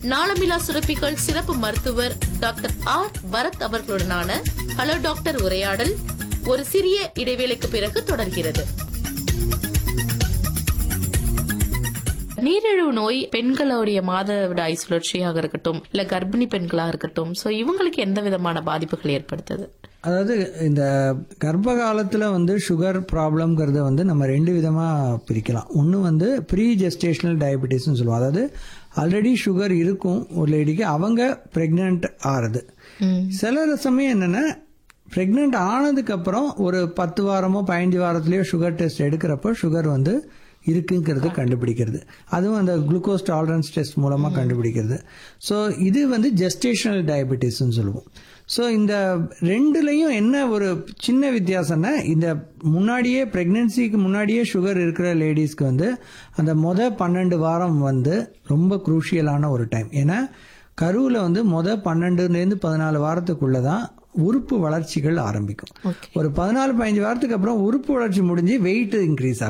நாளமில்லா சுரப்பிகள் சிறப்பு மருத்துவர் டாக்டர் ஆர் பரத் அவர்களுடனான ஹலோ டாக்டர் உரையாடல் ஒரு சிறிய இடைவேளைக்கு பிறகு தொடர்கிறது நீரிழிவு நோய் பெண்களுடைய மாதவிடாய் சுழற்சியாக இருக்கட்டும் இல்ல கர்ப்பிணி பெண்களா இருக்கட்டும் சோ இவங்களுக்கு எந்த விதமான பாதிப்புகள் ஏற்படுத்துது அதாவது இந்த கர்ப்ப காலத்தில் வந்து சுகர் ப்ராப்ளம்ங்கிறத வந்து நம்ம ரெண்டு விதமாக பிரிக்கலாம் ஒன்று வந்து ப்ரீ ஜெஸ்டேஷனல் டயபெட்டிஸ்னு சொல்லுவோம் அதாவது ஆல்ரெடி சுகர் இருக்கும் ஒரு லேடிக்கு அவங்க ப்ரெக்னென்ட் ஆறுது சில சமயம் என்னென்னா ப்ரெக்னென்ட் ஆனதுக்கப்புறம் ஒரு பத்து வாரமோ பதினஞ்சு வாரத்துலேயோ சுகர் டெஸ்ட் எடுக்கிறப்போ சுகர் வந்து இருக்குங்கிறது கண்டுபிடிக்கிறது அதுவும் அந்த குளுக்கோஸ் டாலரன்ஸ் டெஸ்ட் மூலமாக கண்டுபிடிக்கிறது ஸோ இது வந்து ஜெஸ்டேஷனல் டயபெட்டிஸ்ன்னு சொல்லுவோம் ஸோ இந்த ரெண்டுலையும் என்ன ஒரு சின்ன வித்தியாசம்னா இந்த முன்னாடியே ப்ரெக்னென்சிக்கு முன்னாடியே சுகர் இருக்கிற லேடிஸ்க்கு வந்து அந்த மொத பன்னெண்டு வாரம் வந்து ரொம்ப குரூஷியலான ஒரு டைம் ஏன்னா கருவில் வந்து மொத பன்னெண்டுலேருந்து பதினாலு வாரத்துக்குள்ள தான் உறுப்பு வளர்ச்சிகள் ஆரம்பிக்கும் ஒரு பதினாலு பதினஞ்சு வாரத்துக்கு அப்புறம் உறுப்பு வளர்ச்சி முடிஞ்சு வெயிட் இன்க்ரீஸ் ஆகும்